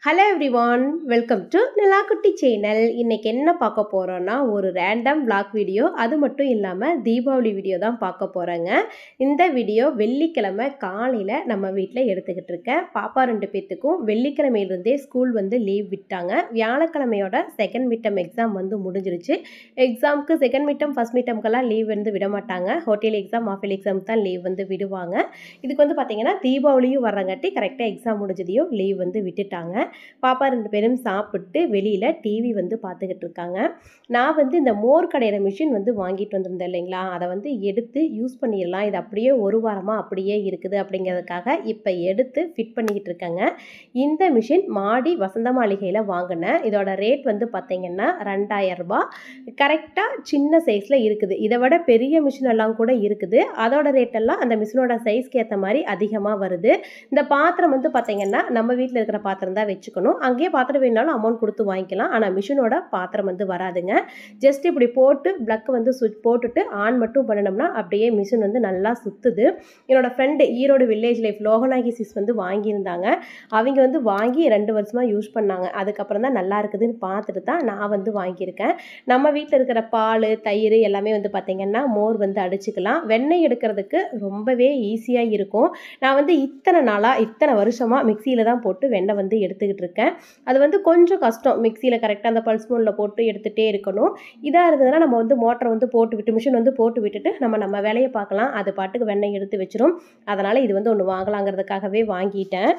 Hello everyone welcome to Nilakutti channel இன்னைக்கு என்ன பார்க்க போகிறோன்னா ஒரு ரேண்டம் vlog வீடியோ அது மட்டும் இல்லாமல் தீபாவளி வீடியோ தான் பார்க்க போகிறேங்க இந்த வீடியோ வெள்ளிக்கிழமை காலையில் நம்ம வீட்டில் எடுத்துக்கிட்டு இருக்கேன் பாப்பா ரெண்டு பேர்த்துக்கும் வெள்ளிக்கிழமையிலிருந்தே ஸ்கூல் வந்து லீவ் விட்டாங்க வியாழக்கிழமையோட செகண்ட் மிட்டம் எக்ஸாம் வந்து முடிஞ்சிருச்சு எக்ஸாமுக்கு செகண்ட் மிட்டம் ஃபஸ்ட் மிட்டம்க்கெல்லாம் லீவ் வந்து விட மாட்டாங்க ஹோட்டல் எக்ஸாம் ஆஃபில் எக்ஸாம் தான் லீவ் வந்து விடுவாங்க இதுக்கு வந்து பார்த்தீங்கன்னா தீபாவளியும் வர்றங்காட்டி கரெக்டாக எக்ஸாம் முடிஞ்சதையும் லீவ் வந்து விட்டுட்டாங்க பாப்பா ரெண்டு பேரும் சாப்பிட்டு வெளியில் டிவி வந்து பார்த்துக்கிட்டு இருக்காங்க நான் வந்து இந்த மோர் கடையிற மிஷின் வந்து வாங்கிட்டு வந்திருந்தேன் இல்லைங்களா அதை வந்து எடுத்து யூஸ் பண்ணிடலாம் இது அப்படியே ஒரு வாரமாக அப்படியே இருக்குது அப்படிங்கிறதுக்காக இப்போ எடுத்து ஃபிட் பண்ணிக்கிட்டு இருக்கேங்க இந்த மிஷின் மாடி வசந்த மாளிகையில் வாங்கினேன் இதோட ரேட் வந்து பார்த்தீங்கன்னா ரெண்டாயிரம் ரூபாய் கரெக்டாக சின்ன சைஸில் இருக்குது இதை விட பெரிய மிஷின் எல்லாம் கூட இருக்குது அதோட ரேட் எல்லாம் அந்த மிஷினோட சைஸ்க்கு ஏற்ற மாதிரி அதிகமாக வருது இந்த பாத்திரம் வந்து பார்த்தீங்கன்னா நம்ம வீட்டில் இருக்கிற பாத்திரம் தான் வச்சுக்கணும் அங்கேயே பாத்திரம் வேணாலும் அமௌண்ட் கொடுத்து வாங்கிக்கலாம் ஆனால் மிஷினோட பாத்திரம் வந்து வராதுங்க ஜஸ்ட் இப்படி போட்டு ப்ளக் வந்து சுவிட்ச் போட்டுட்டு ஆன் மட்டும் பண்ணினோம்னா அப்படியே மிஷின் வந்து நல்லா சுற்றுது என்னோட friend Erode village life Loganayaki sis வந்து வாங்கியிருந்தாங்க அவங்க வந்து வாங்கி ரெண்டு வருஷமாக யூஸ் பண்ணாங்க அதுக்கப்புறம் தான் நல்லா இருக்குதுன்னு பார்த்துட்டு தான் நான் வந்து வாங்கியிருக்கேன் நம்ம வீட்டில் இருக்கிற பால் தயிர் எல்லாமே வந்து பார்த்திங்கன்னா மோர் வந்து அடிச்சுக்கலாம் வெண்ணெய் எடுக்கிறதுக்கு ரொம்பவே ஈஸியாக இருக்கும் நான் வந்து இத்தனை நாளாக இத்தனை வருஷமாக மிக்சியில் தான் போட்டு வெண்ணெய் வந்து எடுத்துக்கிட்டு இருக்கேன் அது வந்து கொஞ்சம் கஷ்டம் மிக்சியில் கரெக்டாக அந்த பல்ஸ் மோனில் போட்டு எடுத்துகிட்டே இருக்கணும் இதாக இருந்ததுன்னா நம்ம வந்து மோட்டரை வந்து போட்டு விட்டு மிஷின் வந்து போட்டு விட்டுட்டு நம்ம நம்ம வேலையை பார்க்கலாம் அது பாட்டுக்கு வெண்ணெய் எடுத்து வச்சிரும் அதனால் இது வந்து ஒன்று வாங்கலாங்கிறதுக்காகவே வாங்கிட்டேன்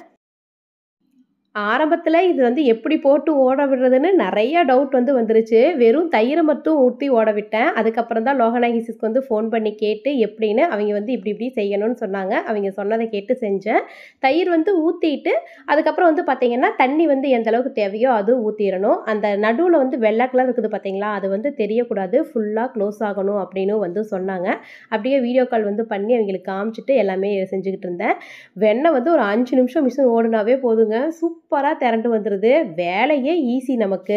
ஆரம்பத்தில் இது வந்து எப்படி போட்டு ஓட விடுறதுன்னு நிறைய டவுட் வந்து வந்துருச்சு வெறும் தயிரை மட்டும் ஊற்றி ஓட விட்டேன் அதுக்கப்புறம் தான் லோகநாயகி சிஸ்க்கு வந்து ஃபோன் பண்ணி கேட்டு எப்படின்னு அவங்க வந்து இப்படி இப்படி செய்யணும்னு சொன்னாங்க அவங்க சொன்னதை கேட்டு செஞ்சேன் தயிர் வந்து ஊற்றிட்டு அதுக்கப்புறம் வந்து பார்த்திங்கன்னா தண்ணி வந்து எந்த அளவுக்கு தேவையோ அது ஊற்றிடணும் அந்த நடுவில் வந்து வெள்ளை கலர் இருக்குது பார்த்தீங்களா அது வந்து தெரியக்கூடாது ஃபுல்லாக க்ளோஸ் ஆகணும் அப்படின்னு வந்து சொன்னாங்க அப்படியே வீடியோ கால் வந்து பண்ணி அவங்களுக்கு காமிச்சிட்டு எல்லாமே செஞ்சுக்கிட்டு இருந்தேன் வெண்ணெய் வந்து ஒரு அஞ்சு நிமிஷம் மிஷின் ஓடுனாவே போதுங்க சூப்பராக திரண்டு வந்துடுது வேலையே ஈஸி நமக்கு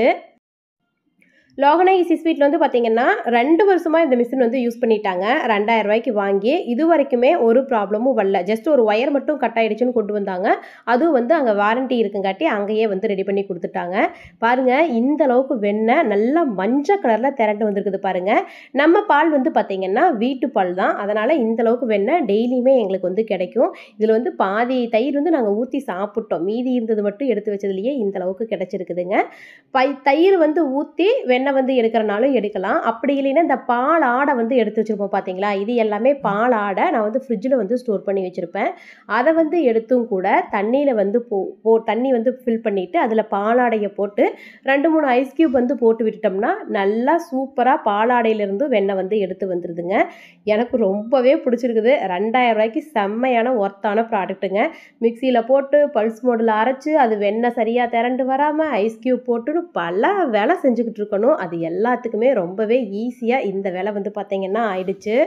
லோகநாயகி ஸ்வீட்டில் வந்து பார்த்தீங்கன்னா ரெண்டு வருஷமாக இந்த மிஷின் வந்து யூஸ் பண்ணிட்டாங்க ரெண்டாயிரம் ரூபாய்க்கு வாங்கி இது வரைக்குமே ஒரு ப்ராப்ளமும் வரல ஜஸ்ட் ஒரு ஒயர் மட்டும் கட் ஆயிடுச்சுன்னு கொண்டு வந்தாங்க அதுவும் வந்து அங்கே வாரண்ட்டி இருக்குங்காட்டி அங்கேயே வந்து ரெடி பண்ணி கொடுத்துட்டாங்க பாருங்கள் இந்த அளவுக்கு வெண்ணெய் நல்லா மஞ்சள் கலரில் திரண்டு வந்திருக்குது பாருங்கள் நம்ம பால் வந்து பார்த்திங்கன்னா வீட்டு பால் தான் அதனால் இந்த அளவுக்கு வெண்ணெய் டெய்லியுமே எங்களுக்கு வந்து கிடைக்கும் இதில் வந்து பாதி தயிர் வந்து நாங்கள் ஊற்றி சாப்பிட்டோம் மீதி இருந்தது மட்டும் எடுத்து வச்சதுலேயே இந்த அளவுக்கு கிடச்சிருக்குதுங்க பை தயிர் வந்து ஊற்றி வெண்ணெய் வந்து எடுக்கிறனாலும் எடுக்கலாம் அப்படி இல்லைன்னா இந்த பால் ஆடை வந்து எடுத்து வச்சுருப்போம் பார்த்தீங்களா இது எல்லாமே பால் ஆடை நான் வந்து ஃப்ரிட்ஜில் வந்து ஸ்டோர் பண்ணி வச்சுருப்பேன் அதை வந்து எடுத்தும் கூட தண்ணியில் வந்து போ போ தண்ணி வந்து ஃபில் பண்ணிவிட்டு அதில் பாலாடையை போட்டு ரெண்டு மூணு ஐஸ் க்யூப் வந்து போட்டு விட்டுட்டோம்னா நல்லா சூப்பராக பாலாடையிலேருந்து வெண்ணெய் வந்து எடுத்து வந்துடுதுங்க எனக்கு ரொம்பவே பிடிச்சிருக்குது ரெண்டாயிரம் ரூபாய்க்கு செம்மையான ஒர்த்தான ப்ராடக்ட்டுங்க மிக்சியில் போட்டு பல்ஸ் மோடில் அரைச்சி அது வெண்ணெய் சரியாக திரண்டு வராமல் ஐஸ் க்யூப் போட்டுன்னு பல வேலை செஞ்சுக்கிட்டு இருக்கணும் அது எல்லாத்துக்குமே ரொம்பவே ஈஸியாக இந்த வேலை வந்து பார்த்திங்கன்னா ஆயிடுச்சு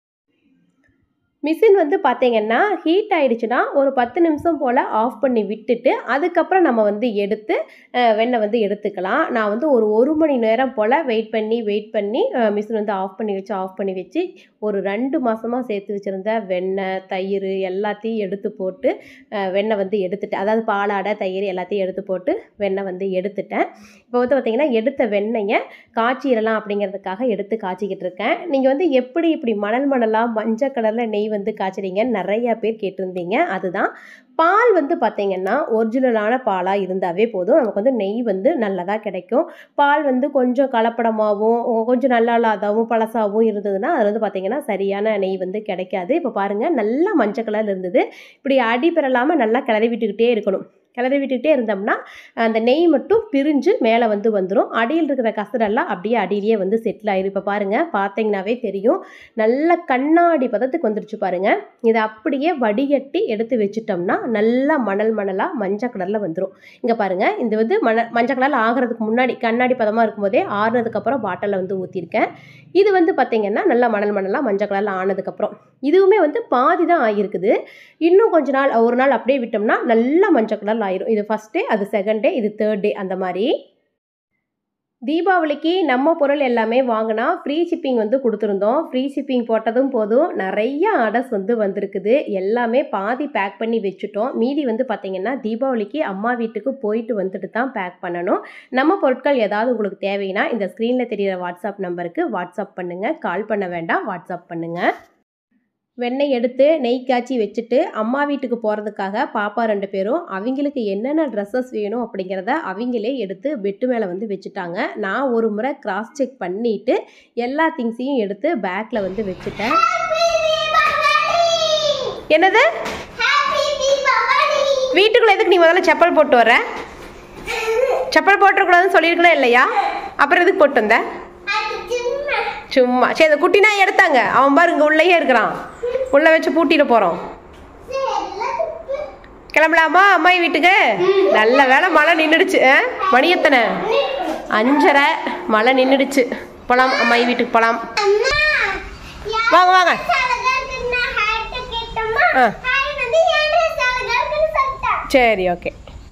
மிஷின் வந்து பார்த்தீங்கன்னா ஹீட் ஆகிடுச்சுன்னா ஒரு பத்து நிமிஷம் போல் ஆஃப் பண்ணி விட்டுட்டு அதுக்கப்புறம் நம்ம வந்து எடுத்து வெண்ணெய் வந்து எடுத்துக்கலாம் நான் வந்து ஒரு ஒரு மணி நேரம் போல் வெயிட் பண்ணி வெயிட் பண்ணி மிஷின் வந்து ஆஃப் பண்ணி வச்சு ஆஃப் பண்ணி வச்சு ஒரு ரெண்டு மாதமாக சேர்த்து வச்சுருந்த வெண்ணெய் தயிர் எல்லாத்தையும் எடுத்து போட்டு வெண்ணெய் வந்து எடுத்துட்டேன் அதாவது பாலாடை தயிர் எல்லாத்தையும் எடுத்து போட்டு வெண்ணெய் வந்து எடுத்துட்டேன் இப்போ வந்து பார்த்திங்கன்னா எடுத்த வெண்ணெயை காய்ச்சிடலாம் அப்படிங்கிறதுக்காக எடுத்து காய்ச்சிக்கிட்டு இருக்கேன் நீங்கள் வந்து எப்படி இப்படி மணல் மணலாக மஞ்சள் கலரில் நெய் வந்து காய்ச்சிறீங்கன்னு நிறையா பேர் கேட்டிருந்தீங்க அதுதான் பால் வந்து பார்த்திங்கன்னா ஒரிஜினலான பாலாக இருந்தாவே போதும் நமக்கு வந்து நெய் வந்து நல்லதாக கிடைக்கும் பால் வந்து கொஞ்சம் கலப்படமாகவும் கொஞ்சம் நல்லா இல்லாதவும் பழசாகவும் இருந்ததுன்னா அது வந்து பார்த்திங்கன்னா சரியான நெய் வந்து கிடைக்காது இப்போ பாருங்கள் நல்லா மஞ்சள் கலர் இருந்தது இப்படி அடி பெறலாமல் நல்லா கிளறி விட்டுக்கிட்டே இருக்கணும் கிளறி விட்டுக்கிட்டே இருந்தோம்னா அந்த நெய் மட்டும் பிரிஞ்சு மேலே வந்து வந்துடும் அடியில் இருக்கிற கசரெல்லாம் அப்படியே அடியிலேயே வந்து செட்டில் ஆயிடும் இப்போ பாருங்கள் பார்த்தீங்கன்னாவே தெரியும் நல்ல கண்ணாடி பதத்துக்கு வந்துருச்சு பாருங்கள் இதை அப்படியே வடிகட்டி எடுத்து வச்சுட்டோம்னா நல்லா மணல் மணலாக மஞ்சள் கலரில் வந்துடும் இங்கே பாருங்கள் இது வந்து மண மஞ்சள் கலரில் ஆகிறதுக்கு முன்னாடி கண்ணாடி பதமாக இருக்கும்போதே ஆறுனதுக்கப்புறம் பாட்டிலில் வந்து ஊற்றிருக்கேன் இது வந்து பார்த்திங்கன்னா நல்லா மணல் மணலாக மஞ்சள் கலரில் ஆனதுக்கப்புறம் இதுவுமே வந்து பாதி தான் ஆகிருக்குது இன்னும் கொஞ்ச நாள் ஒரு நாள் அப்படியே விட்டோம்னா நல்லா மஞ்சள் கலரில் ஆயிரும் இது ஃபஸ்ட் டே அது செகண்ட் டே இது தேர்ட் டே அந்த மாதிரி தீபாவளிக்கு நம்ம பொருள் எல்லாமே வாங்கினா ஃப்ரீ ஷிப்பிங் வந்து கொடுத்துருந்தோம் ஃப்ரீ ஷிப்பிங் போட்டதும் போதும் நிறைய ஆர்டர்ஸ் வந்து வந்திருக்குது எல்லாமே பாதி பேக் பண்ணி வச்சுட்டோம் மீதி வந்து பார்த்திங்கன்னா தீபாவளிக்கு அம்மா வீட்டுக்கு போயிட்டு வந்துட்டு தான் பேக் பண்ணணும் நம்ம பொருட்கள் ஏதாவது உங்களுக்கு தேவைன்னா இந்த ஸ்க்ரீனில் தெரிகிற வாட்ஸ்அப் நம்பருக்கு வாட்ஸ்அப் பண்ணுங்கள் கால் பண்ண வேண்டாம் வாட்ஸ்அப் பண்ணுங்கள் வெண்ணெய் எடுத்து நெய் காய்ச்சி வச்சுட்டு அம்மா வீட்டுக்கு போகிறதுக்காக பாப்பா ரெண்டு பேரும் அவங்களுக்கு என்னென்ன ட்ரெஸ்ஸஸ் வேணும் அப்படிங்கிறத அவங்களே எடுத்து பெட்டு மேலே வந்து வச்சுட்டாங்க நான் ஒரு முறை கிராஸ் செக் பண்ணிவிட்டு எல்லா திங்ஸையும் எடுத்து பேக்கில் வந்து வச்சுட்டேன் என்னது வீட்டுக்குள்ள எதுக்கு நீ முதல்ல செப்பல் போட்டு வர செப்பல் போட்டுறக்கூடாதுன்னு சொல்லியிருக்கணும் இல்லையா அப்புறம் எதுக்கு போட்டு வந்த சும்மா சரி இந்த குட்டி நாய் எடுத்தாங்க அவன் பாரு இங்கே உள்ளேயே இருக்கிறான் உள்ள வச்சு பூட்டிட்டு போகிறோம் கிளம்பலாமா அம்மாயி வீட்டுக்கு நல்ல வேலை மழை நின்றுடுச்சு ஆ? மணி எத்தனை அஞ்சரை மழை நின்றுடுச்சு போலாம் அம்மாயி வீட்டுக்கு போலாம் வாங்க வாங்க ஆ. சரி ஓகே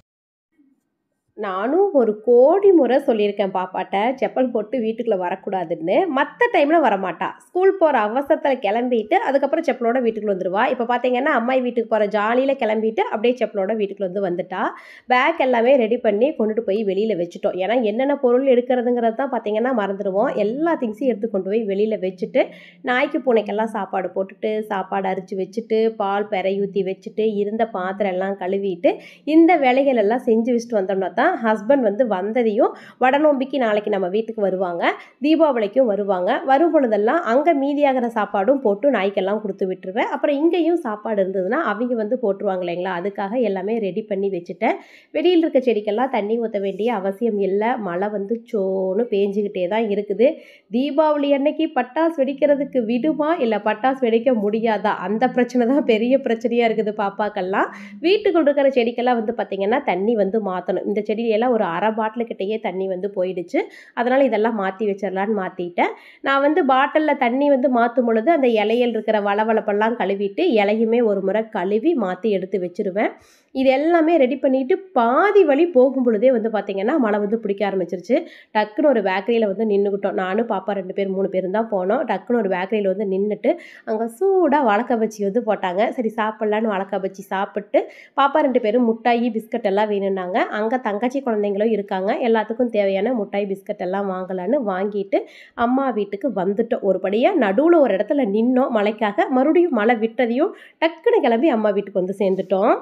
நானும் ஒரு கோடி முறை சொல்லியிருக்கேன் பாப்பாட்ட செப்பல் போட்டு வீட்டுக்குள்ளே வரக்கூடாதுன்னு மற்ற டைமில் வரமாட்டா ஸ்கூல் போகிற அவசரத்தில் கிளம்பிட்டு அதுக்கப்புறம் செப்பலோட வீட்டுக்குள்ள வந்துடுவா இப்போ பார்த்தீங்கன்னா அம்மாயி வீட்டுக்கு போகிற ஜாலியில் கிளம்பிட்டு அப்படியே செப்பலோட வீட்டுக்குள்ள வந்து வந்துட்டா பேக் எல்லாமே ரெடி பண்ணி கொண்டுட்டு போய் வெளியில் வச்சுட்டோம் ஏன்னா என்னென்ன பொருள் எடுக்கிறதுங்கிறது தான் பார்த்தீங்கன்னா மறந்துடுவோம் எல்லா திங்ஸையும் எடுத்து கொண்டு போய் வெளியில் வச்சுட்டு நாய்க்கு பூனைக்கெல்லாம் சாப்பாடு போட்டுட்டு சாப்பாடு அரிச்சு வச்சுட்டு பால் பெறை ஊற்றி வச்சுட்டு இருந்த பாத்திரம் எல்லாம் கழுவிட்டு இந்த வேலைகள் எல்லாம் செஞ்சு வச்சுட்டு வந்தோம்னா தான் ஹஸ்பண்ட் வந்து வந்ததையும் வடநோம்பிக்கு நாளைக்கு நம்ம வீட்டுக்கு வருவாங்க தீபாவளிக்கும் வருவாங்க வரும் பொழுதெல்லாம் அங்கே மீதியாகிற சாப்பாடும் போட்டு நாய்க்கெல்லாம் கொடுத்து விட்டுருவேன் அப்புறம் இங்கேயும் சாப்பாடு இருந்ததுன்னா அவங்க வந்து போட்டுருவாங்க இல்லைங்களா அதுக்காக எல்லாமே ரெடி பண்ணி வச்சுட்டேன் வெளியில் இருக்க செடிக்கெல்லாம் தண்ணி ஊற்ற வேண்டிய அவசியம் இல்லை மழை வந்து சோன்னு பேஞ்சுக்கிட்டே தான் இருக்குது தீபாவளி அன்னைக்கு பட்டாசு வெடிக்கிறதுக்கு விடுமா இல்லை பட்டாசு வெடிக்க முடியாதா அந்த பிரச்சனை தான் பெரிய பிரச்சனையாக இருக்குது பாப்பாக்கெல்லாம் வீட்டுக்குள்ள இருக்கிற செடிக்கெல்லாம் வந்து பார்த்திங்கன்னா தண்ணி வந்து மாற்றணும் இந்த செடியெல்லாம் ஒரு அரை பாட்டிலுக்கிட்டேயே தண்ணி வந்து போயிடுச்சு அதனால் இதெல்லாம் மாற்றி வச்சிடலான்னு மாற்றிட்டேன் நான் வந்து பாட்டிலில் தண்ணி வந்து மாற்றும் பொழுது அந்த இலையில் இருக்கிற வளவளப்பெல்லாம் கழுவிட்டு இலையுமே ஒரு முறை கழுவி மாற்றி எடுத்து வச்சிருவேன் இது எல்லாமே ரெடி பண்ணிட்டு பாதி வழி போகும் பொழுதே வந்து பார்த்திங்கன்னா மழை வந்து பிடிக்க ஆரம்பிச்சிருச்சு டக்குன்னு ஒரு பேக்கரியில் வந்து நின்றுக்கிட்டோம் நானும் பாப்பா ரெண்டு பேர் மூணு பேரும் தான் போனோம் டக்குன்னு ஒரு பேக்கரியில் வந்து நின்றுட்டு அங்கே சூடாக வழக்க பச்சி வந்து போட்டாங்க சரி சாப்பிட்லான்னு வழக்க பச்சி சாப்பிட்டு பாப்பா ரெண்டு பேரும் முட்டாயி பிஸ்கட் எல்லாம் வேணும்னாங்க அங்கே தங்கச்சி குழந்தைங்களும் இருக்காங்க எல்லாத்துக்கும் தேவையான முட்டாய் பிஸ்கட் எல்லாம் வாங்கலான்னு வாங்கிட்டு அம்மா வீட்டுக்கு வந்துட்டோம் ஒரு படியாக நடுவில் ஒரு இடத்துல நின்னோம் மழைக்காக மறுபடியும் மழை விட்டதையும் டக்குன்னு கிளம்பி அம்மா வீட்டுக்கு வந்து சேர்ந்துட்டோம்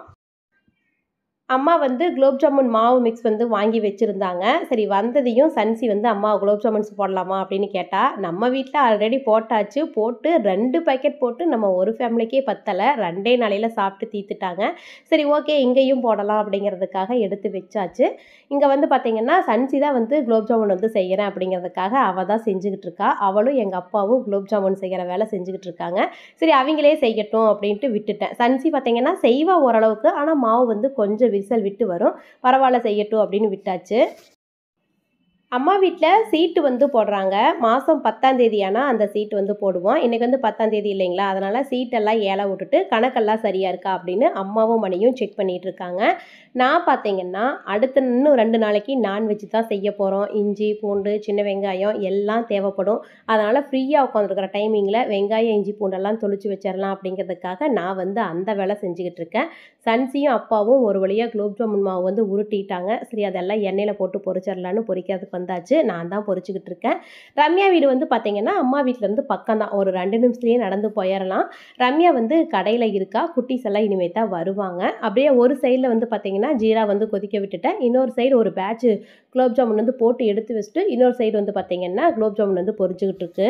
அம்மா வந்து குலோப் ஜாமுன் மாவு மிக்ஸ் வந்து வாங்கி வச்சுருந்தாங்க சரி வந்ததையும் சன்சி வந்து அம்மா குலோப் ஜாமுன்ஸ் போடலாமா அப்படின்னு கேட்டால் நம்ம வீட்டில் ஆல்ரெடி போட்டாச்சு போட்டு ரெண்டு பேக்கெட் போட்டு நம்ம ஒரு ஃபேமிலிக்கே பத்தலை ரெண்டே நாளையில் சாப்பிட்டு தீத்துட்டாங்க சரி ஓகே இங்கேயும் போடலாம் அப்படிங்கிறதுக்காக எடுத்து வச்சாச்சு இங்கே வந்து பார்த்திங்கன்னா சன்சி தான் வந்து குலோப் ஜாமுன் வந்து செய்கிறேன் அப்படிங்கிறதுக்காக அவள் தான் செஞ்சுக்கிட்டு இருக்கா அவளும் எங்கள் அப்பாவும் குலோப் ஜாமுன் செய்கிற வேலை செஞ்சுக்கிட்டு இருக்காங்க சரி அவங்களே செய்யட்டும் அப்படின்ட்டு விட்டுட்டேன் சன்சி பார்த்தீங்கன்னா செய்வா ஓரளவுக்கு ஆனால் மாவு வந்து கொஞ்சம் விரிசல் விட்டு வரும் பரவாயில்ல செய்யட்டும் அப்படின்னு விட்டாச்சு அம்மா வீட்டில் சீட்டு வந்து போடுறாங்க மாதம் பத்தாம் தேதி ஆனால் அந்த சீட்டு வந்து போடுவோம் இன்றைக்கி வந்து பத்தாம் தேதி இல்லைங்களா அதனால் சீட்டெல்லாம் ஏல விட்டுட்டு கணக்கெல்லாம் சரியாக இருக்கா அப்படின்னு அம்மாவும் மணியும் செக் பண்ணிகிட்டு இருக்காங்க நான் பார்த்தீங்கன்னா அடுத்த இன்னும் ரெண்டு நாளைக்கு நான்வெஜ் தான் செய்ய போகிறோம் இஞ்சி பூண்டு சின்ன வெங்காயம் எல்லாம் தேவைப்படும் அதனால் ஃப்ரீயாக உட்காந்துருக்கிற டைமிங்கில் வெங்காயம் இஞ்சி பூண்டெல்லாம் தொளிச்சு வச்சிடலாம் அப்படிங்கிறதுக்காக நான் வந்து அந்த வேலை செஞ்சுக்கிட்டு இருக்கேன் சன்சியும் அப்பாவும் ஒரு வழியாக குலோப் ஜாமுன் மாவு வந்து உருட்டிட்டாங்க சரி அதெல்லாம் எண்ணெயில் போட்டு பொரிச்சிடலான்னு பொரிக்கிறதுக்கு வந்தாச்சு நான் தான் பொரிச்சுக்கிட்டு இருக்கேன் ரம்யா வீடு வந்து பார்த்தீங்கன்னா அம்மா வீட்டிலேருந்து பக்கம் தான் ஒரு ரெண்டு நிமிஷத்துலேயே நடந்து போயிடலாம் ரம்யா வந்து கடையில் இருக்கா குட்டீஸ் எல்லாம் இனிமேல் தான் வருவாங்க அப்படியே ஒரு சைடில் வந்து பார்த்தீங்கன்னா ஜீரா வந்து கொதிக்க விட்டுட்டேன் இன்னொரு சைடு ஒரு பேட்ச் குலோப் ஜாமுன் வந்து போட்டு எடுத்து வச்சுட்டு இன்னொரு சைடு வந்து பார்த்தீங்கன்னா குலோப் ஜாமுன் வந்து பொரிச்சுக்கிட்டு இருக்கு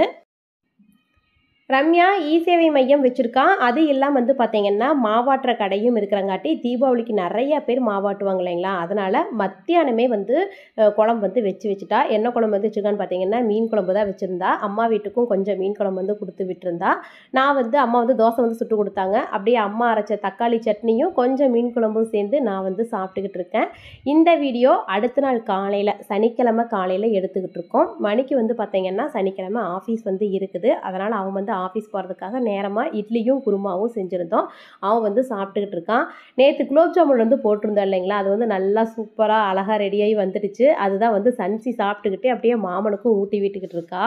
ரம்யா இ சேவை மையம் வச்சுருக்கான் அது இல்லாமல் வந்து பார்த்தீங்கன்னா மாவாட்டுற கடையும் இருக்கிறங்காட்டி தீபாவளிக்கு நிறைய பேர் மாவாட்டுவாங்க இல்லைங்களா அதனால் மத்தியானமே வந்து அஹ், குழம்பு வந்து வச்சு வச்சுட்டா என்ன குழம்பு வந்து வச்சுருக்கான்னு பார்த்தீங்கன்னா மீன் குழம்பு தான் வச்சுருந்தா அம்மா வீட்டுக்கும் கொஞ்சம் மீன் குழம்பு வந்து கொடுத்து விட்டுருந்தா நான் வந்து அம்மா வந்து தோசை வந்து சுட்டு கொடுத்தாங்க அப்படியே அம்மா அரைச்ச தக்காளி சட்னியும் கொஞ்சம் மீன் குழம்பும் சேர்ந்து நான் வந்து சாப்பிட்டுக்கிட்டு இருக்கேன் இந்த வீடியோ அடுத்த நாள் காலையில் சனிக்கிழமை காலையில் எடுத்துக்கிட்டு இருக்கோம் மணிக்கு வந்து பார்த்தீங்கன்னா சனிக்கிழமை ஆஃபீஸ் வந்து இருக்குது அதனால் அவன் வந்து ஆஃபீஸ் போகிறதுக்காக நேரமாக இட்லியும் குருமாவும் செஞ்சுருந்தோம் அவன் வந்து சாப்பிட்டுக்கிட்டு இருக்கான் நேற்று குலோப் ஜாமுன் வந்து போட்டிருந்தோம் இல்லைங்களா அது வந்து நல்லா சூப்பராக அழகாக ரெடியாகி வந்துடுச்சு அதுதான் வந்து சன்சி சாப்பிட்டுக்கிட்டே அப்படியே மாமனுக்கும் ஊட்டி விட்டுக்கிட்டு இருக்கா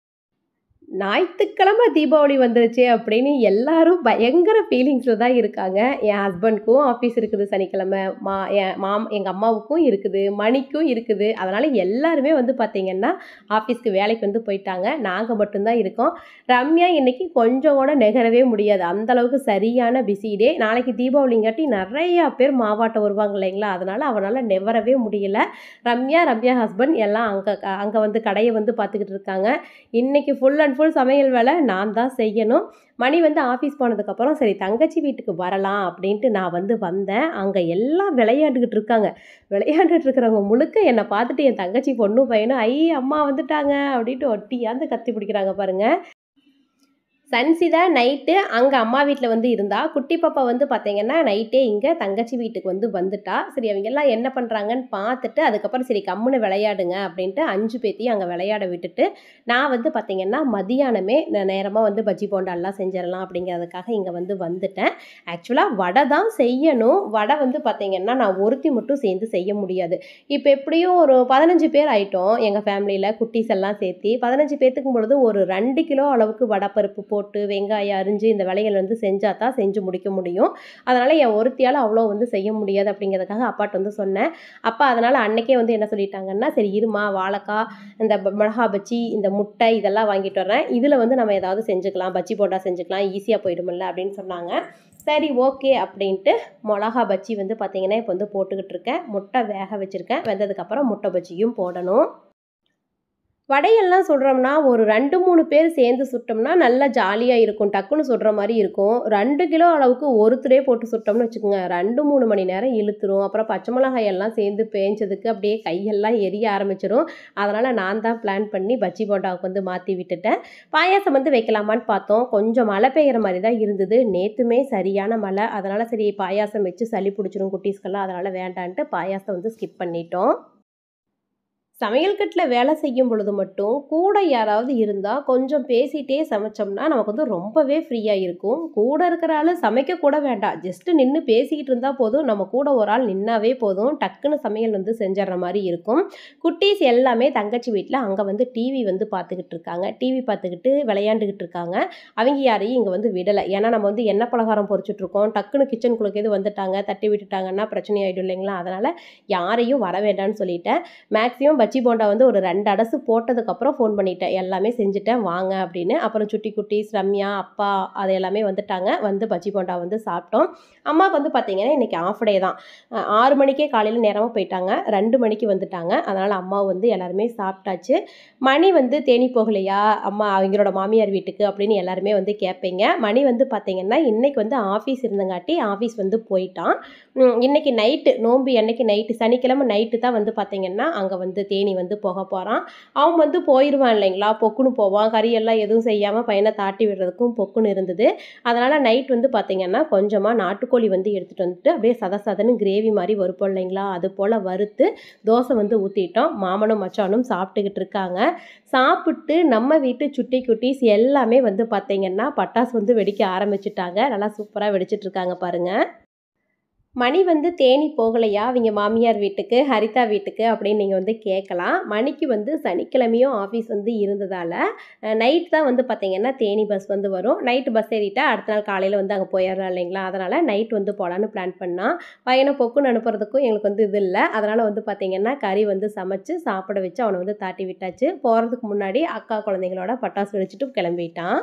ஞாயிற்றுக்கிழமை தீபாவளி வந்துருச்சு அப்படின்னு எல்லாரும் பயங்கர ஃபீலிங்ஸில் தான் இருக்காங்க என் ஹஸ்பண்ட்க்கும் ஆஃபீஸ் இருக்குது சனிக்கிழமை மா என் மாம் எங்கள் அம்மாவுக்கும் இருக்குது மணிக்கும் இருக்குது அதனால் எல்லாருமே வந்து பார்த்திங்கன்னா ஆஃபீஸ்க்கு வேலைக்கு வந்து போயிட்டாங்க நாங்கள் மட்டும்தான் இருக்கோம் ரம்யா இன்னைக்கு கொஞ்சம் கூட நெகரவே முடியாது அந்தளவுக்கு சரியான பிஸி டே நாளைக்கு தீபாவளிங்காட்டி நிறையா பேர் மாவாட்டம் வருவாங்க இல்லைங்களா அதனால் அவனால் நெவரவே முடியல ரம்யா ரம்யா ஹஸ்பண்ட் எல்லாம் அங்கே அங்கே வந்து கடையை வந்து பார்த்துக்கிட்டு இருக்காங்க இன்றைக்கி ஃபுல் அண்ட் ஃபுல் சமையல் வேலை நான் தான் செய்யணும் மணி வந்து ஆஃபீஸ் போனதுக்கப்புறம் சரி தங்கச்சி வீட்டுக்கு வரலாம் அப்படின்ட்டு நான் வந்து வந்தேன் அங்கே எல்லாம் விளையாண்டுக்கிட்டு இருக்காங்க விளையாண்டுட்டு இருக்கிறவங்க முழுக்க என்னை பார்த்துட்டு என் தங்கச்சி பொண்ணு பையனும் ஐ அம்மா வந்துட்டாங்க அப்படின்ட்டு ஒட்டியாந்து கத்தி பிடிக்கிறாங்க பாருங்கள் சன்சிதா நைட்டு அங்கே அம்மா வீட்டில் வந்து இருந்தா குட்டி பாப்பா வந்து பார்த்தீங்கன்னா நைட்டே இங்கே தங்கச்சி வீட்டுக்கு வந்து வந்துட்டா சரி அவங்க எல்லாம் என்ன பண்ணுறாங்கன்னு பார்த்துட்டு அதுக்கப்புறம் சரி கம்முன்னு விளையாடுங்க அப்படின்ட்டு அஞ்சு பேத்தையும் அங்கே விளையாட விட்டுட்டு நான் வந்து பார்த்தீங்கன்னா மதியானமே நேரமாக வந்து பஜ்ஜி போண்டாலாம் செஞ்சிடலாம் அப்படிங்கிறதுக்காக இங்கே வந்து வந்துட்டேன் ஆக்சுவலாக வடை தான் செய்யணும் வடை வந்து பார்த்தீங்கன்னா நான் ஒருத்தி மட்டும் சேர்ந்து செய்ய முடியாது இப்போ எப்படியும் ஒரு பதினஞ்சு பேர் ஆயிட்டோம் எங்கள் ஃபேமிலியில் குட்டீஸ் எல்லாம் சேர்த்து பதினஞ்சு பேர்த்துக்கும் பொழுது ஒரு ரெண்டு கிலோ அளவுக்கு வடைப்பருப்பு போட்டு வெங்காயம் அரிஞ்சு இந்த வேலைகள் வந்து செஞ்சால் தான் செஞ்சு முடிக்க முடியும் அதனால் என் ஒருத்தியால் அவ்வளோ வந்து செய்ய முடியாது அப்படிங்கிறதுக்காக அப்பாட்ட வந்து சொன்னேன் அப்பா அதனால் அன்னைக்கே வந்து என்ன சொல்லிட்டாங்கன்னா சரி இருமா வாழைக்காய் இந்த ப- மிளகா பச்சி இந்த முட்டை இதெல்லாம் வாங்கிட்டு வரேன் இதில் வந்து நம்ம ஏதாவது செஞ்சுக்கலாம் பச்சி போண்டா செஞ்சுக்கலாம் ஈஸியாக போயிடுமில்ல அப்படின்னு சொன்னாங்க சரி ஓகே அப்படின்ட்டு மிளகா பச்சி வந்து பார்த்தீங்கன்னா இப்போ வந்து போட்டுக்கிட்டு இருக்கேன் முட்டை வேக வச்சுருக்கேன் வெந்ததுக்கப்புறம் முட்டை பச்சியும் போடணும் வடையெல்லாம் சுடுறோம்னா ஒரு ரெண்டு மூணு பேர் சேர்ந்து சுட்டோம்னா நல்லா ஜாலியாக இருக்கும் டக்குன்னு சுடுற மாதிரி இருக்கும் ரெண்டு கிலோ அளவுக்கு ஒருத்தரே போட்டு சுட்டோம்னு வச்சுக்கோங்க ரெண்டு மூணு மணி நேரம் இழுத்துரும் அப்புறம் பச்சை மிளகாய் எல்லாம் சேர்ந்து பேஞ்சதுக்கு அப்படியே கையெல்லாம் எரிய ஆரம்பிச்சிரும் அதனால் நான் தான் பிளான் பண்ணி பஜ்ஜி போண்டாவுக்கு வந்து மாற்றி விட்டுட்டேன் பாயாசம் வந்து வைக்கலாமான்னு பார்த்தோம் கொஞ்சம் மழை பெய்கிற மாதிரி தான் இருந்தது நேற்றுமே சரியான மழை அதனால் சரி பாயாசம் வச்சு சளி பிடிச்சிரும் குட்டீஸ்க்கெல்லாம் அதனால் வேண்டான்ட்டு பாயாசம் வந்து ஸ்கிப் பண்ணிட்டோம் சமையல் கட்டில் வேலை செய்யும் பொழுது மட்டும் கூட யாராவது இருந்தால் கொஞ்சம் பேசிகிட்டே சமைச்சோம்னா நமக்கு வந்து ரொம்பவே ஃப்ரீயாக இருக்கும் கூட இருக்கிற ஆள் சமைக்க கூட வேண்டாம் ஜஸ்ட்டு நின்று பேசிக்கிட்டு இருந்தால் போதும் நம்ம கூட ஒரு ஆள் நின்னாவே போதும் டக்குன்னு சமையல் வந்து செஞ்சிடுற மாதிரி இருக்கும் குட்டீஸ் எல்லாமே தங்கச்சி வீட்டில் அங்கே வந்து டிவி வந்து பார்த்துக்கிட்டு இருக்காங்க டிவி பார்த்துக்கிட்டு விளையாண்டுக்கிட்டு இருக்காங்க அவங்க யாரையும் இங்கே வந்து விடலை ஏன்னா நம்ம வந்து எண்ணெய் பலகாரம் பொரிச்சிட்டு இருக்கோம் டக்குன்னு கிச்சனுக்குள்ளே எது வந்துட்டாங்க தட்டி விட்டுட்டாங்கன்னா பிரச்சனை ஆகிடும் இல்லைங்களா அதனால் யாரையும் வர வேண்டாம்னு சொல்லிட்டேன் மேக்ஸிமம் பச்சி போண்டா வந்து ஒரு ரெண்டு அடசு போட்டதுக்கப்புறம் ஃபோன் பண்ணிட்டேன் எல்லாமே செஞ்சுட்டேன் வாங்க அப்படின்னு அப்புறம் சுட்டி குட்டீஸ் ரம்யா அப்பா அது எல்லாமே வந்துட்டாங்க வந்து பச்சி போண்டா வந்து சாப்பிட்டோம் அம்மாவுக்கு வந்து பார்த்தீங்கன்னா இன்றைக்கி ஆஃப் டே தான் அஹ் ஆறு மணிக்கே காலையில் நேரமாக போயிட்டாங்க ரெண்டு மணிக்கு வந்துட்டாங்க அதனால் அம்மா வந்து எல்லாருமே சாப்பிட்டாச்சு மணி வந்து தேனி போகலையா அம்மா அவங்களோட மாமியார் வீட்டுக்கு அப்படின்னு எல்லாருமே வந்து கேட்பீங்க மணி வந்து பார்த்தீங்கன்னா இன்னைக்கு வந்து ஆஃபீஸ் இருந்தங்காட்டி ஆஃபீஸ் வந்து போயிட்டான் உம், இன்னைக்கு நைட்டு நோம்பு அன்னைக்கு நைட்டு சனிக்கிழமை நைட்டு தான் வந்து பார்த்தீங்கன்னா அங்கே வந்து தேனி வந்து போக போகிறான் அவன் வந்து போயிடுவான் இல்லைங்களா பொக்குன்னு போவான் கறியெல்லாம் எதுவும் செய்யாமல் பையனை தாட்டி விடுறதுக்கும் பொக்குன்னு இருந்தது அதனால் நைட் வந்து பார்த்தீங்கன்னா கொஞ்சமாக நாட்டுக்கோழி வந்து எடுத்துகிட்டு வந்துட்டு அப்படியே சத சதன்னு கிரேவி மாதிரி வறுப்போம் இல்லைங்களா அது போல் வறுத்து தோசை வந்து ஊற்றிட்டோம் மாமனும் மச்சானும் சாப்பிட்டுக்கிட்டு இருக்காங்க சாப்பிட்டு நம்ம வீட்டு சுட்டி குட்டீஸ் எல்லாமே வந்து பார்த்தீங்கன்னா பட்டாசு வந்து வெடிக்க ஆரம்பிச்சிட்டாங்க நல்லா சூப்பராக வெடிச்சிட்டு இருக்காங்க பாருங்கள் மணி வந்து தேனி போகலையா அவங்க மாமியார் வீட்டுக்கு ஹரிதா வீட்டுக்கு அப்படின்னு நீங்கள் வந்து கேட்கலாம் மணிக்கு வந்து சனிக்கிழமையும் ஆஃபீஸ் வந்து இருந்ததால் நைட் தான் வந்து பார்த்தீங்கன்னா தேனி பஸ் வந்து வரும் நைட்டு பஸ் ஏறிட்டா அடுத்த நாள் காலையில் வந்து அங்கே போயிடலாம் இல்லைங்களா அதனால் நைட் வந்து போகலான்னு பிளான் பண்ணால் பையனை பொக்குன்னு அனுப்புறதுக்கும் எங்களுக்கு வந்து இது இல்லை அதனால் வந்து பார்த்தீங்கன்னா கறி வந்து சமைச்சு சாப்பிட வச்சு அவனை வந்து தாட்டி விட்டாச்சு போகிறதுக்கு முன்னாடி அக்கா குழந்தைங்களோட பட்டாசு வெடிச்சிட்டு கிளம்பிட்டான்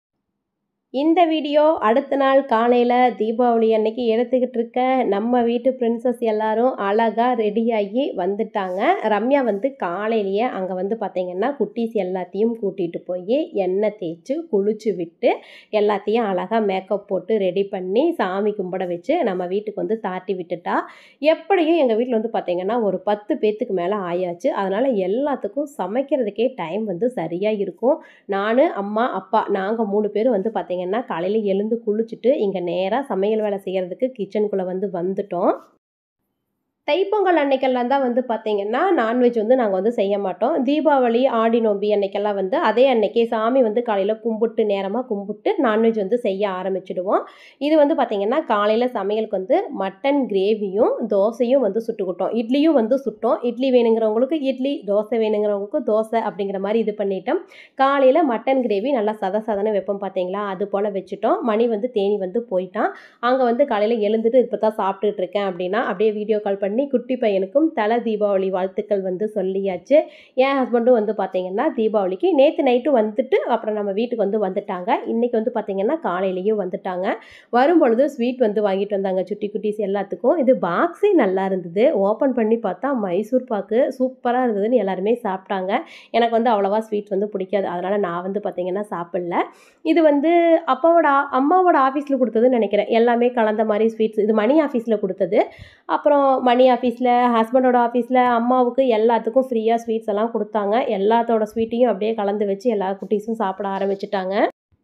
இந்த வீடியோ அடுத்த நாள் காலையில் தீபாவளி அன்னைக்கு எடுத்துக்கிட்டு இருக்க நம்ம வீட்டு பிரின்சஸ் எல்லாரும் அழகாக ரெடியாகி வந்துட்டாங்க ரம்யா வந்து காலையிலேயே அங்கே வந்து பார்த்தீங்கன்னா குட்டீஸ் எல்லாத்தையும் கூட்டிகிட்டு போய் எண்ணெய் தேய்ச்சி குளிச்சு விட்டு எல்லாத்தையும் அழகாக மேக்கப் போட்டு ரெடி பண்ணி சாமி கும்பிட வச்சு நம்ம வீட்டுக்கு வந்து தாட்டி விட்டுட்டா எப்படியும் எங்கள் வீட்டில் வந்து பார்த்தீங்கன்னா ஒரு பத்து பேத்துக்கு மேலே ஆயாச்சு அதனால் எல்லாத்துக்கும் சமைக்கிறதுக்கே டைம் வந்து சரியாக இருக்கும் நான் அம்மா அப்பா நாங்கள் மூணு பேர் வந்து பார்த்தீங்கன்னா காலையில் எழுந்து குளிச்சுட்டு இங்கே நேராக சமையல் வேலை செய்கிறதுக்கு கிச்சனுக்குள்ளே வந்து வந்துட்டோம் தைப்பொங்கல் அன்னைக்கெல்லாம் தான் வந்து பார்த்தீங்கன்னா நான்வெஜ் வந்து நாங்கள் வந்து செய்ய மாட்டோம் தீபாவளி ஆடி நோம்பி அன்னைக்கெல்லாம் வந்து அதே அன்னைக்கே சாமி வந்து காலையில் கும்பிட்டு நேரமாக கும்பிட்டு நான்வெஜ் வந்து செய்ய ஆரம்பிச்சிடுவோம் இது வந்து பார்த்திங்கன்னா காலையில் சமையலுக்கு வந்து மட்டன் கிரேவியும் தோசையும் வந்து சுட்டுக்கிட்டோம் இட்லியும் வந்து சுட்டோம் இட்லி வேணுங்கிறவங்களுக்கு இட்லி தோசை வேணுங்கிறவங்களுக்கு தோசை அப்படிங்கிற மாதிரி இது பண்ணிட்டோம் காலையில் மட்டன் கிரேவி நல்லா சத சதன வைப்போம் பார்த்தீங்களா அது போல் வச்சுட்டோம் மணி வந்து தேனி வந்து போயிட்டான் அங்கே வந்து காலையில் எழுந்துட்டு இப்போ தான் சாப்பிட்டுட்டு இருக்கேன் அப்படின்னா அப்படியே வீடியோ கால் பண்ணி குட்டி பையனுக்கும் தலை தீபாவளி வாழ்த்துக்கள் வந்து சொல்லியாச்சு என் ஹஸ்பண்டும் வந்து பார்த்தீங்கன்னா தீபாவளிக்கு நேற்று நைட்டு வந்துட்டு அப்புறம் நம்ம வீட்டுக்கு வந்து வந்துட்டாங்க இன்றைக்கி வந்து பார்த்தீங்கன்னா காலையிலேயும் வந்துட்டாங்க வரும்பொழுது ஸ்வீட் வந்து வாங்கிட்டு வந்தாங்க சுட்டி குட்டீஸ் எல்லாத்துக்கும் இது பாக்ஸே நல்லா இருந்தது ஓப்பன் பண்ணி பார்த்தா மைசூர் பாக்கு சூப்பராக இருந்ததுன்னு எல்லாருமே சாப்பிட்டாங்க எனக்கு வந்து அவ்வளோவா ஸ்வீட் வந்து பிடிக்காது அதனால் நான் வந்து பார்த்தீங்கன்னா சாப்பிடல இது வந்து அப்பாவோட ஆ- அம்மாவோட ஆஃபீஸில் கொடுத்ததுன்னு நினைக்கிறேன் எல்லாமே கலந்த மாதிரி ஸ்வீட்ஸ் இது மணி ஆஃபீஸில் கொடுத்தது அப்புறம் மணி ஆஃபீஸில் ஹஸ்பண்டோட ஆஃபீஸில் அம்மாவுக்கு எல்லாத்துக்கும் ஃப்ரீயாக ஸ்வீட்ஸ் எல்லாம் கொடுத்தாங்க எல்லாத்தோட ஸ்வீட்டையும் அப்படியே கலந்து வச்சு எல்லா குட்டீஸும் சாப்பிட ஆரம்பிச்சிட்டாங்க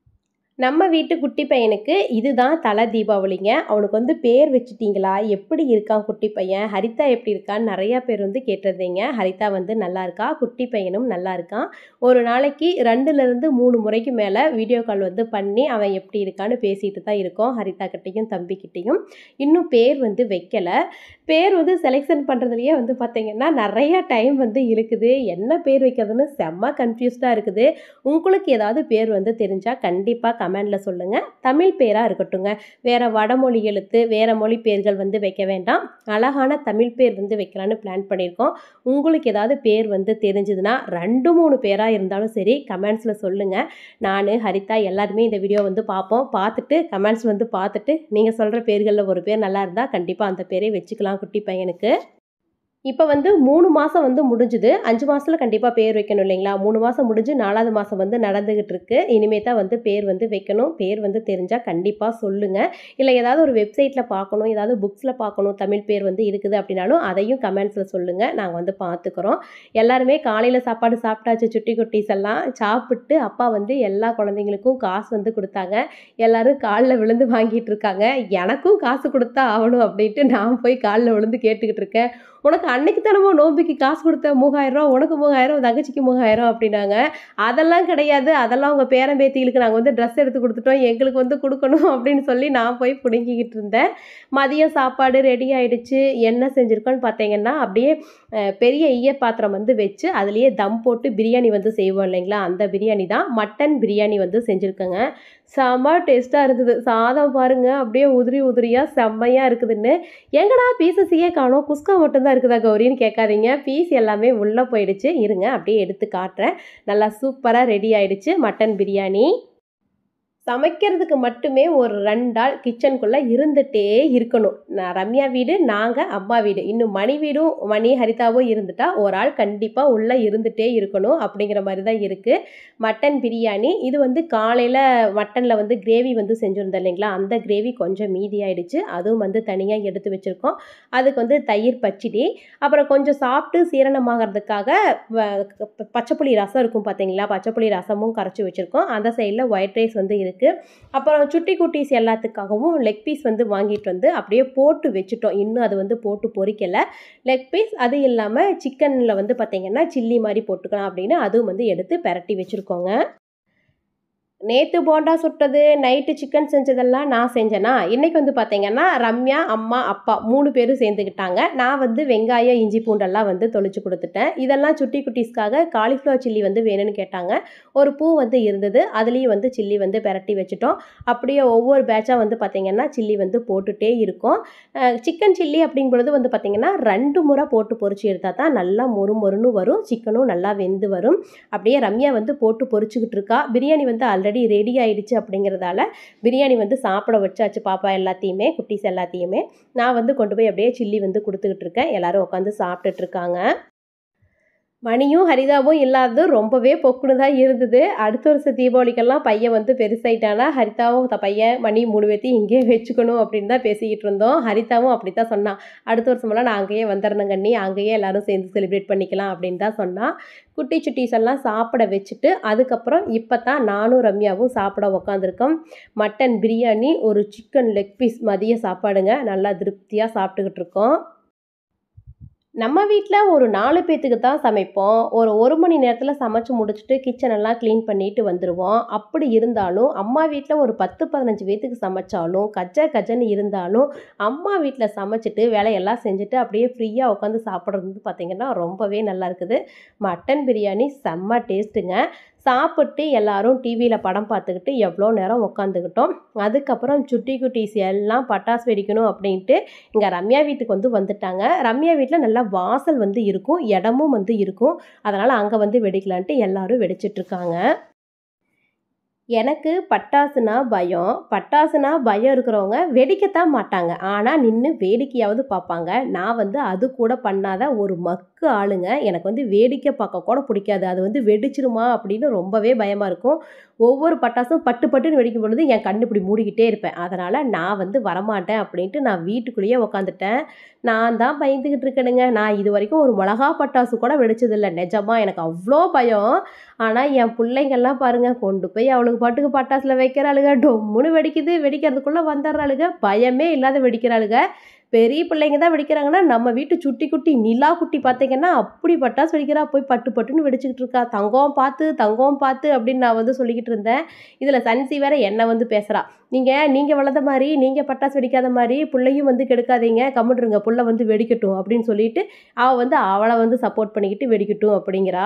நம்ம வீட்டு குட்டி பையனுக்கு இதுதான் தலை தீபாவளிங்க அவனுக்கு வந்து பேர் வச்சுட்டீங்களா எப்படி இருக்கான் குட்டி பையன் ஹரிதா எப்படி இருக்கான்னு நிறையா பேர் வந்து கேட்டிருந்தீங்க ஹரிதா வந்து நல்லா இருக்கா குட்டி பையனும் நல்லா இருக்கான் ஒரு நாளைக்கு ரெண்டுலேருந்து மூணு முறைக்கு மேலே வீடியோ கால் வந்து பண்ணி அவன் எப்படி இருக்கான்னு பேசிட்டு தான் இருக்கோம் ஹரிதா கிட்டேயும் தம்பிக்கிட்டேயும் இன்னும் பேர் வந்து வைக்கலை பேர் வந்து செலெக்ஷன் பண்ணுறதுலையே வந்து பார்த்தீங்கன்னா நிறைய டைம் வந்து இருக்குது என்ன பேர் வைக்கிறதுன்னு செம்ம கன்ஃபியூஸ்டாக இருக்குது உங்களுக்கு ஏதாவது பேர் வந்து தெரிஞ்சால் கண்டிப்பாக கமெண்டில் சொல்லுங்கள் தமிழ் பேராக இருக்கட்டுங்க வேறு வடமொழி எழுத்து வேறு மொழி பேர்கள் வந்து வைக்க வேண்டாம் அழகான தமிழ் பேர் வந்து வைக்கலான்னு பிளான் பண்ணியிருக்கோம் உங்களுக்கு ஏதாவது பேர் வந்து தெரிஞ்சதுன்னா ரெண்டு மூணு பேராக இருந்தாலும் சரி கமெண்ட்ஸில் சொல்லுங்கள் நான் ஹரிதா எல்லாருமே இந்த வீடியோ வந்து பார்ப்போம் பார்த்துட்டு கமெண்ட்ஸ் வந்து பார்த்துட்டு நீங்கள் சொல்கிற பேர்களில் ஒரு பேர் நல்லா இருந்தால் கண்டிப்பாக அந்த பேரே வச்சுக்கலாம் குட்டி பையனுக்கு இப்போ வந்து மூணு மாதம் வந்து முடிஞ்சுது அஞ்சு மாதத்தில் கண்டிப்பாக பேர் வைக்கணும் இல்லைங்களா மூணு மாதம் முடிஞ்சு நாலாவது மாதம் வந்து நடந்துக்கிட்டு இருக்கு இனிமே தான் வந்து பேர் வந்து வைக்கணும் பேர் வந்து தெரிஞ்சால் கண்டிப்பாக சொல்லுங்கள் இல்லை ஏதாவது ஒரு வெப்சைட்டில் பார்க்கணும் ஏதாவது புக்ஸில் பார்க்கணும் தமிழ் பேர் வந்து இருக்குது அப்படின்னாலும் அதையும் கமெண்ட்ஸில் சொல்லுங்கள் நாங்கள் வந்து பார்த்துக்குறோம் எல்லாருமே காலையில் சாப்பாடு சாப்பிட்டாச்சு சுட்டி குட்டீஸ் எல்லாம் சாப்பிட்டு அப்பா வந்து எல்லா குழந்தைங்களுக்கும் காசு வந்து கொடுத்தாங்க எல்லாரும் காலில் விழுந்து வாங்கிட்டு இருக்காங்க எனக்கும் காசு கொடுத்தா ஆகணும் அப்படின்ட்டு நான் போய் காலில் விழுந்து கேட்டுக்கிட்டு இருக்கேன் உனக்கு அன்னைக்கு தானமோ நோம்பிக்கு காசு கொடுத்த மூவாயிரம் ரூபா உனக்கு மூவாயிரம் உன் தங்கச்சிக்கு மூவாயிரம் அப்படின்னாங்க அதெல்லாம் கிடையாது அதெல்லாம் உங்கள் பேரன் பேத்திகளுக்கு நாங்கள் வந்து ட்ரெஸ் எடுத்து கொடுத்துட்டோம் எங்களுக்கு வந்து கொடுக்கணும் அப்படின்னு சொல்லி நான் போய் பிடுங்கிக்கிட்டு இருந்தேன் மதியம் சாப்பாடு ரெடி ஆயிடுச்சு என்ன செஞ்சுருக்கோன்னு பார்த்தீங்கன்னா அப்படியே அஹ், பெரிய ஈய பாத்திரம் வந்து வச்சு அதுலேயே தம் போட்டு பிரியாணி வந்து செய்வோம் இல்லைங்களா அந்த பிரியாணி தான் மட்டன் பிரியாணி வந்து செஞ்சுருக்கேங்க செம்ம டேஸ்ட்டாக இருந்தது சாதம் பாருங்க அப்படியே உதிரி உதிரியாக செம்மையாக இருக்குதுன்னு எங்கடா பீசஸையே காணோம் குஸ்கா மட்டும்தான் இருக்குதா கௌரின்னு கேட்காதீங்க பீஸ் எல்லாமே உள்ளே போயிடுச்சு இருங்க அப்படியே எடுத்து காட்டுறேன் நல்லா சூப்பராக ரெடி ஆயிடுச்சு மட்டன் பிரியாணி சமைக்கிறதுக்கு மட்டுமே ஒரு ரெண்டு ஆள் கிச்சனுக்குள்ளே இருந்துகிட்டே இருக்கணும் நான் ரம்யா வீடு நாங்கள் அம்மா வீடு இன்னும் மணி வீடும் மணி ஹரிதாவும் இருந்துட்டா ஒரு ஆள் கண்டிப்பாக உள்ளே இருந்துகிட்டே இருக்கணும் அப்படிங்கிற மாதிரி தான் இருக்குது மட்டன் பிரியாணி இது வந்து காலையில் மட்டனில் வந்து கிரேவி வந்து செஞ்சுருந்தோம் இல்லைங்களா அந்த கிரேவி கொஞ்சம் மீதி ஆயிடுச்சு அதுவும் வந்து தனியாக எடுத்து வச்சுருக்கோம் அதுக்கு வந்து தயிர் பச்சடி அப்புறம் கொஞ்சம் சாப்பிட்டு சீரணமாகறதுக்காக வ- ப- பச்சைப்புளி ரசம் இருக்கும் பார்த்தீங்களா பச்சைப்புளி ரசமும் கரைச்சி வச்சுருக்கோம் அந்த சைடில் ஒயிட் ரைஸ் வந்து இருக்குது அப்புறம் சுட்டி குட்டீஸ் எல்லாத்துக்காகவும் லெக் பீஸ் வந்து வாங்கிட்டு வந்து அப்படியே போட்டு வச்சுட்டோம் இன்னும் அது வந்து போட்டு பொரிக்கலை லெக் பீஸ் அது இல்லாமல் சிக்கனில் வந்து பார்த்தீங்கன்னா சில்லி மாதிரி போட்டுக்கலாம் அப்படின்னு அதுவும் வந்து எடுத்து பெரட்டி வச்சுருக்கோங்க நேற்று போண்டா சுட்டது நைட்டு சிக்கன் செஞ்சதெல்லாம் நான் செஞ்சேனா இன்றைக்கி வந்து பார்த்தீங்கன்னா ரம்யா அம்மா அப்பா மூணு பேரும் சேர்ந்துக்கிட்டாங்க நான் வந்து வெங்காயம் இஞ்சி பூண்டெல்லாம் வந்து தொளிச்சு கொடுத்துட்டேன் இதெல்லாம் சுட்டி குட்டீஸ்க்காக காலிஃப்ளவர் சில்லி வந்து வேணும்னு கேட்டாங்க ஒரு பூ வந்து இருந்தது அதுலேயும் வந்து சில்லி வந்து பெரட்டி வச்சுட்டோம் அப்படியே ஒவ்வொரு பேட்சாக வந்து பார்த்திங்கன்னா சில்லி வந்து போட்டுகிட்டே இருக்கும் சிக்கன் சில்லி அப்படிங்கும் பொழுது வந்து பார்த்திங்கன்னா ரெண்டு முறை போட்டு பொரிச்சு எடுத்தால் தான் நல்லா மொறு மொறுன்னு வரும் சிக்கனும் நல்லா வெந்து வரும் அப்படியே ரம்யா வந்து போட்டு பொரிச்சுக்கிட்டு இருக்கா பிரியாணி வந்து ஆல்ரெடி ரெடி ஆயிடுச்சு அப்படிங்கிறதால பிரியாணி வந்து சாப்பிட வச்சாச்சு பாப்பா எல்லாத்தையுமே குட்டீஸ் எல்லாத்தையுமே நான் வந்து கொண்டு போய் அப்படியே சில்லி வந்து கொடுத்துக்கிட்டு இருக்கேன் எல்லாரும் உட்காந்து சாப்பிட்டுட்டு இருக்காங்க மணியும் ஹரிதாவும் இல்லாதது ரொம்பவே பொக்குன்னு தான் இருந்தது அடுத்த வருஷம் தீபாவளிக்கெல்லாம் பையன் வந்து பெருசாயிட்டானா ஹரிதாவும் த பையன் மணி மூணு பேர்த்தையும் இங்கேயே வச்சுக்கணும் அப்படின்னு தான் பேசிக்கிட்டு இருந்தோம் ஹரிதாவும் அப்படி தான் சொன்னான் அடுத்த வருஷமெல்லாம் நான் அங்கேயே வந்துடுறேன் கண்ணி அங்கேயே எல்லாரும் சேர்ந்து செலிப்ரேட் பண்ணிக்கலாம் அப்படின்னு தான் சொன்னான் குட்டி சுட்டீஸ் எல்லாம் சாப்பிட வச்சுட்டு அதுக்கப்புறம் இப்போ தான் நானும் ரம்யாவும் சாப்பிட உக்காந்துருக்கோம் மட்டன் பிரியாணி ஒரு சிக்கன் லெக் பீஸ் மதிய சாப்பாடுங்க நல்லா திருப்தியாக சாப்பிட்டுக்கிட்டு இருக்கோம் நம்ம வீட்டில் ஒரு நாலு பேத்துக்கு தான் சமைப்போம் ஒரு ஒரு மணி நேரத்தில் சமைச்சு முடிச்சுட்டு கிச்சனெல்லாம் க்ளீன் பண்ணிட்டு வந்துடுவோம் அப்படி இருந்தாலும் அம்மா வீட்டில் ஒரு பத்து பதினஞ்சு பேத்துக்கு சமைச்சாலும் கச்ச கச்சன்னு இருந்தாலும் அம்மா வீட்டில் சமைச்சிட்டு வேலையெல்லாம் செஞ்சுட்டு அப்படியே ஃப்ரீயாக உட்காந்து சாப்பிட்றது வந்து பார்த்திங்கன்னா ரொம்பவே நல்லா இருக்குது மட்டன் பிரியாணி செம்ம டேஸ்ட்டுங்க சாப்பிட்டு எல்லாரும் டிவியில் படம் பார்த்துக்கிட்டு எவ்வளோ நேரம் உட்காந்துக்கிட்டோம் அதுக்கப்புறம் சுட்டி குட்டீஸ் எல்லாம் பட்டாசு வெடிக்கணும் அப்படின்ட்டு இங்கே ரம்யா வீட்டுக்கு வந்து வந்துட்டாங்க ரம்யா வீட்டில் நல்லா வாசல் வந்து இருக்கும் இடமும் வந்து இருக்கும் அதனால் அங்கே வந்து வெடிக்கலான்ட்டு எல்லாரும் வெடிச்சிட்டு இருக்காங்க எனக்கு பட்டாசுனா பயம் பட்டாசுனா பயம் இருக்கிறவங்க வெடிக்கத்தான் மாட்டாங்க ஆனால் நின்று வேடிக்கையாவது பார்ப்பாங்க நான் வந்து அது கூட பண்ணாத ஒரு மக்கு ஆளுங்க எனக்கு வந்து வேடிக்கை பார்க்க கூட பிடிக்காது அது வந்து வெடிச்சிருமா அப்படின்னு ரொம்பவே பயமாக இருக்கும் ஒவ்வொரு பட்டாசும் பட்டு பட்டுன்னு வெடிக்கும் பொழுது என் கண்ணு இப்படி மூடிக்கிட்டே இருப்பேன் அதனால் நான் வந்து வரமாட்டேன் அப்படின்ட்டு நான் வீட்டுக்குள்ளேயே உக்காந்துட்டேன் நான் தான் பயந்துக்கிட்டு இருக்கேனுங்க நான் இது வரைக்கும் ஒரு மிளகா பட்டாசு கூட வெடிச்சதில்லை நிஜமாக எனக்கு அவ்வளோ பயம் ஆனால் என் பிள்ளைங்கள்லாம் பாருங்கள் கொண்டு போய் அவளுக்கு பாட்டுக்கு பட்டாசில் வைக்கிறாளுங்க டொம்முன்னு வெடிக்குது வெடிக்கிறதுக்குள்ளே வந்துடுறாளுங்க பயமே இல்லாத வெடிக்கிறாளுங்க பெரிய பிள்ளைங்க தான் வெடிக்கிறாங்கன்னா நம்ம வீட்டு சுட்டி குட்டி நிலா குட்டி பார்த்தீங்கன்னா அப்படி பட்டாசு வெடிக்கிறா போய் பட்டு பட்டுன்னு வெடிச்சுக்கிட்டு இருக்கா தங்கம் பார்த்து தங்கம் பார்த்து அப்படின்னு நான் வந்து சொல்லிக்கிட்டு இருந்தேன் இதில் சன்சி வேற என்னை வந்து பேசுகிறா நீங்கள் நீங்கள் வளர்ந்த மாதிரி நீங்கள் பட்டாசு வெடிக்காத மாதிரி பிள்ளையும் வந்து கெடுக்காதீங்க கம்முட்ருங்க புள்ள வந்து வெடிக்கட்டும் அப்படின்னு சொல்லிட்டு அவள் வந்து அவளை வந்து சப்போர்ட் பண்ணிக்கிட்டு வெடிக்கட்டும் அப்படிங்கிறா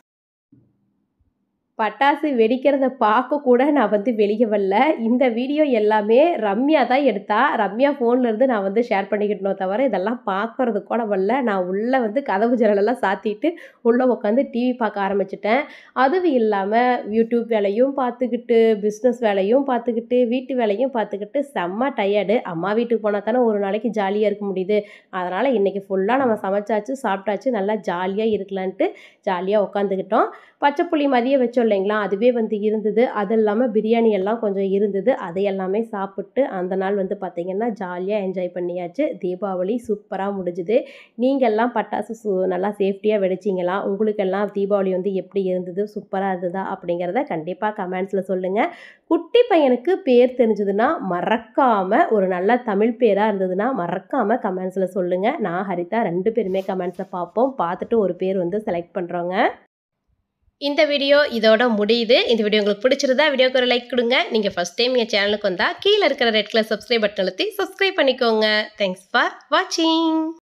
பட்டாசு வெடிக்கிறத பார்க்க கூட நான் வந்து வெளியே வரல இந்த வீடியோ எல்லாமே ரம்யா தான் எடுத்தா ரம்யா ஃபோன்ல இருந்து நான் வந்து ஷேர் பண்ணிக்கிட்டனோ தவிர இதெல்லாம் பார்க்கறது கூட வரல நான் உள்ளே வந்து கதவு ஜன்னலெல்லாம் சாத்திட்டு உள்ளே உட்காந்து டிவி பார்க்க ஆரம்பிச்சிட்டேன் அதுவும் இல்லாமல் யூடியூப் வேலையும் பார்த்துக்கிட்டு பிஸ்னஸ் வேலையும் பார்த்துக்கிட்டு வீட்டு வேலையும் பார்த்துக்கிட்டு செம்ம டயர்டு அம்மா வீட்டுக்கு போனால் தானே ஒரு நாளைக்கு ஜாலியாக இருக்க முடியுது அதனால் இன்றைக்கி ஃபுல்லாக நம்ம சமைச்சாச்சு சாப்பிட்டாச்சு நல்லா ஜாலியாக இருக்கலான்ட்டு ஜாலியாக உட்காந்துக்கிட்டோம் பச்சைப்புளி மதியம் வச்சோம் இல்லைங்களா அதுவே வந்து இருந்தது அது இல்லாமல் பிரியாணி எல்லாம் கொஞ்சம் இருந்தது அதை எல்லாமே சாப்பிட்டு அந்த நாள் வந்து பார்த்திங்கன்னா ஜாலியாக என்ஜாய் பண்ணியாச்சு தீபாவளி சூப்பராக முடிஞ்சுது நீங்கள்லாம் பட்டாசு சு நல்லா சேஃப்டியாக வெடிச்சிங்களா உங்களுக்கெல்லாம் தீபாவளி வந்து எப்படி இருந்தது சூப்பராக இருந்ததா அப்படிங்கிறத கண்டிப்பாக கமெண்ட்ஸில் சொல்லுங்கள் குட்டி பையனுக்கு பேர் தெரிஞ்சதுன்னா மறக்காமல் ஒரு நல்ல தமிழ் பேராக இருந்ததுன்னா மறக்காமல் கமெண்ட்ஸில் சொல்லுங்கள் நான் ஹரிதா ரெண்டு பேருமே கமெண்ட்ஸை பார்ப்போம் பார்த்துட்டு ஒரு பேர் வந்து செலக்ட் பண்ணுறோங்க இந்த வீடியோ இதோட முடியுது இந்த வீடியோ உங்களுக்கு பிடிச்சிருந்தா வீடியோக்கு ஒரு லைக் கொடுங்க நீங்கள் ஃபஸ்ட் டைம் என் சேனலுக்கு வந்தால் கீழே இருக்கிற ரெட் கலர் சப்ஸ்கிரைப் பட்டன் அழுத்தி சப்ஸ்கிரைப் பண்ணிக்கோங்க தேங்க்ஸ் ஃபார் வாட்சிங்